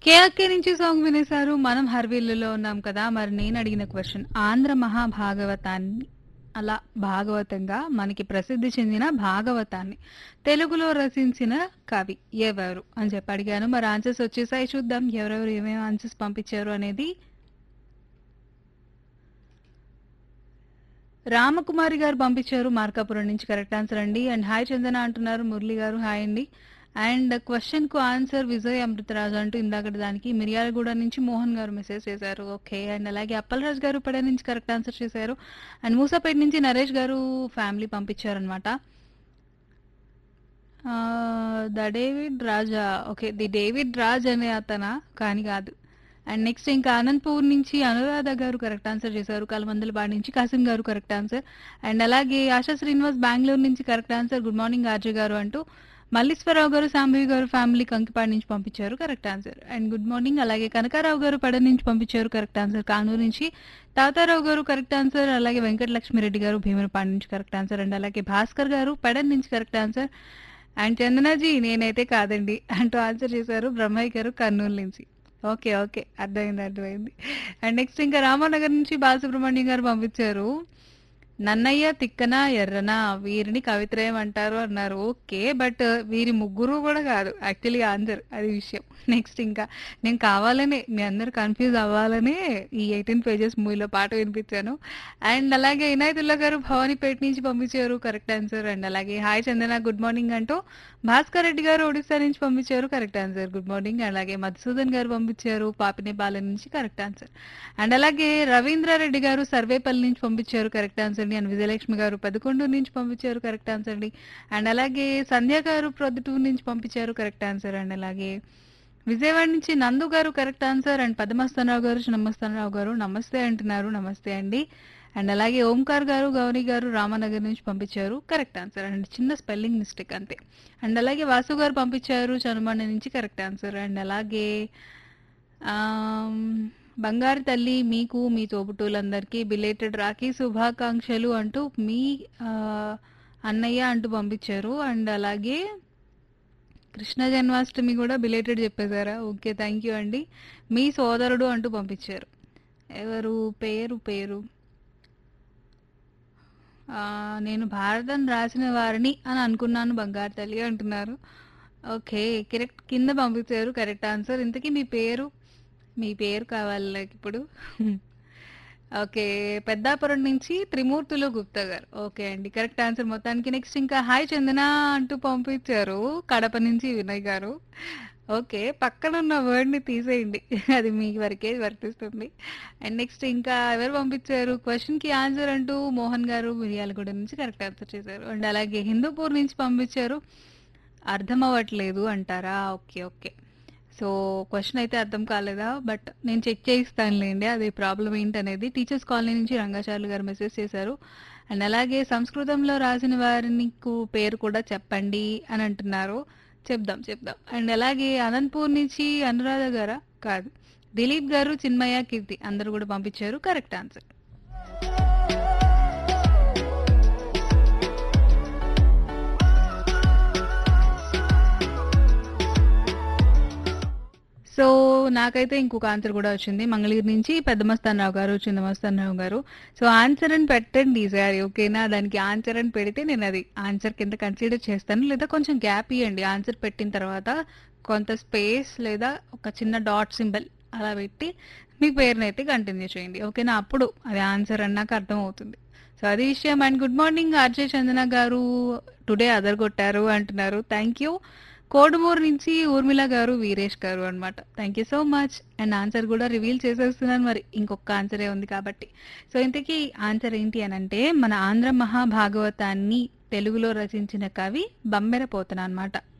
KRK నుంచి song వినేశారు మనం హర్విల్లులో ఉన్నాం కదా మరి నేను అడిగిన క్వశ్చన్ ఆంధ్ర మహాభాగవతాన్ని అలా భాగవతంగా మనకి ప్రసిద్ధి చెందిన భాగవతాన్ని తెలుగులో రచించిన కవి ఎవరు అని చెప్పి అడిగాను మరి ఆన్సర్స్ వచ్చేసాయి చూద్దాం ఎవరెవరు ఏమేమి ఆన్సర్స్ పంపించారు అనేది రామకుమారి గారు పంపించారు మార్కాపురం నుంచి కరెక్ట్ ఆన్సర్ అండి అండ్ హాయ్ చందన అంటున్నారు మురళి గారు హాయ్ అండి అండ్ క్వశ్చన్ కు ఆన్సర్ విజయ్ అమృతరాజు అంటూ ఇందాక దానికి మిర్యాలగూడ నుంచి మోహన్ గారు మెసేజ్ చేశారు ఓకే అండ్ అలాగే అప్పలరాజు గారు పడ నుంచి కరెక్ట్ ఆన్సర్ చేశారు అండ్ మూసాపేట నుంచి నరేష్ గారు ఫ్యామిలీ పంపించారనమాట the David Raja okay the David Raj అనే అతన కానీ కాదు అండ్ నెక్స్ట్ ఇంకా అనంతపూర్ నుంచి అనురాధ గారు కరెక్ట్ ఆన్సర్ చేశారు కలమందలపాడు నుంచి కాసిం గారు కరెక్ట్ ఆన్సర్ అండ్ అలాగే ఆశా శ్రీనివాస్ బెంగళూరు నుంచి correct answer good morning RJ గారు అంటూ మల్లీశ్వరరావు గారు సాంబవి గారు ఫ్యామిలీ కంకిపాడు నుంచి పంపించారు correct answer and good morning అలాగే కనకారావు గారు పడ నుంచి పంపించారు కరెక్ట్ ఆన్సర్ కానూరు నుంచి తాతారావు గారు కరెక్ట్ ఆన్సర్ అలాగే వెంకటలక్ష్మిరెడ్డి గారు భీమరపాడు నుంచి కరెక్ట్ ఆన్సర్ అండ్ అలాగే భాస్కర్ గారు పడన్ నుంచి కరెక్ట్ ఆన్సర్ అండ్ చందనాజీ నేనైతే కాదండి అంటూ ఆన్సర్ చేశారు బ్రహ్మయ్య గారు కర్నూలు నుంచి ఓకే ఓకే అర్థమైంది అర్థమైంది అండ్ నెక్స్ట్ ఇంకా రామానగర్ నుంచి బాలసుబ్రహ్మణ్యం గారు పంపించారు నన్నయ్య తిక్కన ఎర్రన వీరిని కవిత్రయం అంటారు అన్నారు ఓకే బట్ వీరి ముగ్గురు కూడా కాదు యాక్చువల్లీ ఆన్సర్ అది విషయం నెక్స్ట్ ఇంకా నేను కావాలనే మీ అందరు కన్ఫ్యూజ్ అవ్వాలనే ఈ ఎయిటీన్ పేజెస్ మూవీలో పాట వినిపించాను అండ్ అలాగే ఇనాయతుల్లా గారు భవానీపేట నుంచి పంపించారు కరెక్ట్ ఆన్సర్ అండ్ అలాగే హాయ్ చందన గుడ్ మార్నింగ్ అంటూ భాస్కర్ రెడ్డి గారు ఒడిశా నుంచి పంపించారు కరెక్ట్ ఆన్సర్ గుడ్ మార్నింగ్ అలాగే మధుసూదన్ గారు పంపించారు పాపినేపాలెం నుంచి కరెక్ట్ ఆన్సర్ అండ్ అలాగే రవీంద్రారెడ్డి గారు సర్వేపల్లి నుంచి పంపించారు కరెక్ట్ ఆన్సర్ అండి అండ్ విజయలక్ష్మి గారు పదకొండు నుంచి పంపించారు కరెక్ట్ ఆన్సర్ అండి అండ్ అలాగే సంధ్య గారు ప్రొద్దుటూరు నుంచి పంపించారు కరెక్ట్ ఆన్సర్ అండ్ అలాగే విజయవాడ నుంచి నందు గారు కరెక్ట్ ఆన్సర్ అండ్ పద్మస్థానరావు గారు నమస్తానరావు గారు నమస్తే అంటున్నారు నమస్తే అండి అండ్ అలాగే ఓంకార్ గారు గౌరీ గారు రామనగర్ నుంచి పంపించారు కరెక్ట్ ఆన్సర్ అండ్ చిన్న స్పెల్లింగ్ మిస్టేక్ అంతే అండ్ అలాగే వాసు గారు పంపించారు చనుమండ నుంచి కరెక్ట్ ఆన్సర్ అండ్ అలాగే ఆమ్, బంగారు తల్లి మీకు మీ తోబుట్టువులందరికీ బిలేటెడ్ రాఖీ శుభాకాంక్షలు అంటూ మీ ఆ, అన్నయ్య అంటూ పంపించారు అండ్ అలాగే కృష్ణ జన్మాష్టమి కూడా బిలేటెడ్ చెప్పేశారా ఓకే థ్యాంక్ యూ అండి మీ సోదరుడు అంటూ పంపించారు ఎవరు పేరు పేరు ఆ, నేను భారతం రాసిన వారిని అని అనుకున్నాను బంగారు తల్లి అంటున్నారు ఓకే కరెక్ట్ కింద పంపించారు కరెక్ట్ ఆన్సర్ ఇంతకీ మీ పేరు మీ పేరు కావాలి నాకు ఇప్పుడు ఓకే పెద్దాపురం నుంచి త్రిమూర్తులు గుప్తా గారు ఓకే అండి కరెక్ట్ ఆన్సర్ మొత్తానికి నెక్స్ట్ ఇంకా హాయ్ చందన అంటూ పంపించారు కడప నుంచి వినయ్ గారు ఓకే పక్కన ఉన్న వర్డ్ ని తీసేయండి అది మీ వరకే వర్తిస్తుంది అండ్ నెక్స్ట్ ఇంకా ఎవరు పంపించారు క్వశ్చన్ కి ఆన్సర్ అంటూ మోహన్ గారు మిర్యాలగూడ నుంచి కరెక్ట్ ఆన్సర్ చేశారు అండ్ అలాగే హిందూపూర్ నుంచి పంపించారు అర్థం అవ్వట్లేదు అంటారా ఓకే ఓకే సో క్వశ్చన్ అయితే అర్థం కాలేదా బట్ నేను చెక్ చేయిస్తానులేండి అది ప్రాబ్లం ఏంటనేది టీచర్స్ కాలనీ నుంచి రంగాచార్యులు గారు మెసేజ్ చేశారు అండ్ అలాగే సంస్కృతంలో రాసిన వారిని కు- పేరు కూడా చెప్పండి అని అంటున్నారు చెప్దాం చెప్దాం అండ్ అలాగే అనంతపూర్ నుంచి అనురాధ గారా కాదు దిలీప్ గారు చిన్మయ కీర్తి అందరూ కూడా పంపించారు కరెక్ట్ ఆన్సర్ సో నాకైతే ఇంకొక ఆన్సర్ కూడా వచ్చింది మంగళగిరి నుంచి పెద్దమస్తానరావు గారు చిన్నమస్తానరావు గారు సో ఆన్సర్ అని పెట్టండి ఈసారి ఓకేనా దానికి ఆన్సర్ అని పెడితే నేను అది ఆన్సర్ కింద కన్సిడర్ చేస్తాను లేదా కొంచెం గ్యాప్ ఇవ్వండి ఆన్సర్ పెట్టిన తర్వాత కొంత స్పేస్ లేదా ఒక చిన్న డాట్ సింబల్ అలా పెట్టి మీ పేరుని అయితే కంటిన్యూ చేయండి ఓకేనా అప్పుడు అది ఆన్సర్ అన్నాక అర్థం అవుతుంది సో అది విషయం and good morning RJ Chandana గారు టుడే అదర్ కొట్టారు అంటున్నారు థ్యాంక్ యూ కోడుమూరు నుంచి ఊర్మిళ గారు వీరేష్ గారు అన్నమాట thank you so much and answer కూడా రివీల్ చేసేస్తున్నాను మరి ఇంకొక ఆన్సరే ఉంది కాబట్టి సో ఇంతకీ ఆన్సర్ ఏంటి అని అంటే మన ఆంధ్ర మహాభాగవతాన్ని తెలుగులో రచించిన కవి బమ్మెర పోతన అనమాట